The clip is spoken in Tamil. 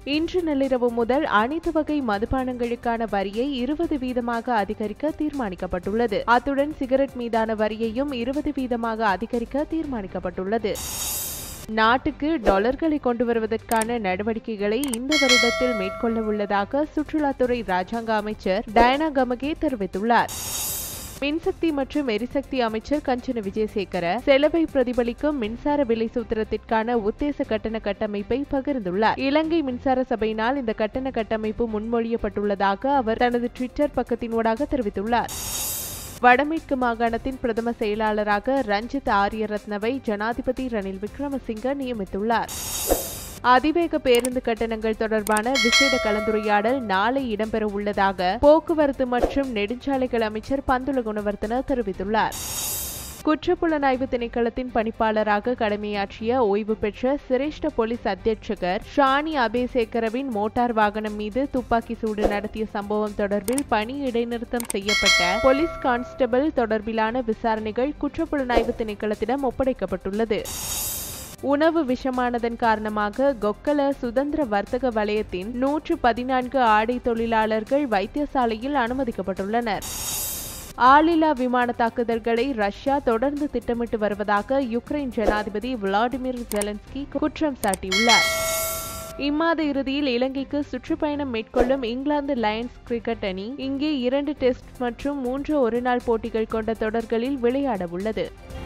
இன்று நள்ளிரவு முதல் அனைத்து வகை மதுபானங்களுக்கான வரியை இருபது வீதமாக அதிகரிக்க தீர்மானிக்கப்பட்டுள்ளது அத்துடன் சிகரெட் மீதான வரியையும் இருபது வீதமாக அதிகரிக்க தீர்மானிக்கப்பட்டுள்ளது நாட்டுக்கு டாலர்களை கொண்டு வருவதற்கான நடவடிக்கைகளை இந்த வருடத்தில் மேற்கொள்ள உள்ளதாக சுற்றுலாத்துறை ராஜாங்க அமைச்சர் டயனா கமகே தெரிவித்துள்ளார் மின்சக்தி மற்றும் எரிசக்தி அமைச்சர் கஞ்சன விஜயசேகர செலவை பிரதிபலிக்கும் மின்சார விலை சூத்திரத்திற்கான உத்தேச கட்டண கட்டமைப்பை பகிர்ந்துள்ளார் இலங்கை மின்சார சபையினால் இந்த கட்டண கட்டமைப்பு முன்மொழியப்பட்டுள்ளதாக அவர் தனது ட்விட்டர் பக்கத்தினூடாக தெரிவித்துள்ளார் வடமேற்கு மாகாணத்தின் பிரதம செயலாளராக ரஞ்சித் ஆரியரத்னவை ஜனாதிபதி ரணில் விக்ரமசிங்க நியமித்துள்ளார் அதிவேக பேருந்து கட்டணங்கள் தொடர்பான விசேட கலந்துரையாடல் நாளை இடம்பெற உள்ளதாக போக்குவரத்து மற்றும் நெடுஞ்சாலைகள் அமைச்சர் பந்துல குணவர்த்தன தெரிவித்துள்ளார் குற்றப்புலனாய்வு திணைக்களத்தின் பணிப்பாளராக கடமையாற்றிய ஓய்வு பெற்ற சிரேஷ்ட போலீஸ் அத்தியட்சகர் ஷானி அபேசேகரவின் மோட்டார் வாகனம் மீது துப்பாக்கி சூடு நடத்திய சம்பவம் தொடர்பில் பணி இடைநிறுத்தம் செய்யப்பட்ட போலீஸ் கான்ஸ்டபிள் தொடர்பிலான விசாரணைகள் குற்றப்புலனாய்வு திணைக்களத்திடம் ஒப்படைக்கப்பட்டுள்ளது உணவு விஷமானதன் காரணமாக கொக்கல சுதந்திர வர்த்தக வலயத்தின் நூற்று பதினான்கு ஆடை தொழிலாளர்கள் வைத்தியசாலையில் அனுமதிக்கப்பட்டுள்ளனர் ஆளில்லா விமான தாக்குதல்களை ரஷ்யா தொடர்ந்து திட்டமிட்டு வருவதாக யுக்ரைன் ஜனாதிபதி விளாடிமிர் ஜெலன்ஸ்கி குற்றம் சாட்டியுள்ளார் இம்மாத இறுதியில் இலங்கைக்கு சுற்றுப்பயணம் மேற்கொள்ளும் இங்கிலாந்து லயன்ஸ் கிரிக்கெட் அணி இங்கே இரண்டு டெஸ்ட் மற்றும் மூன்று ஒருநாள் போட்டிகள் கொண்ட தொடர்களில் விளையாட உள்ளது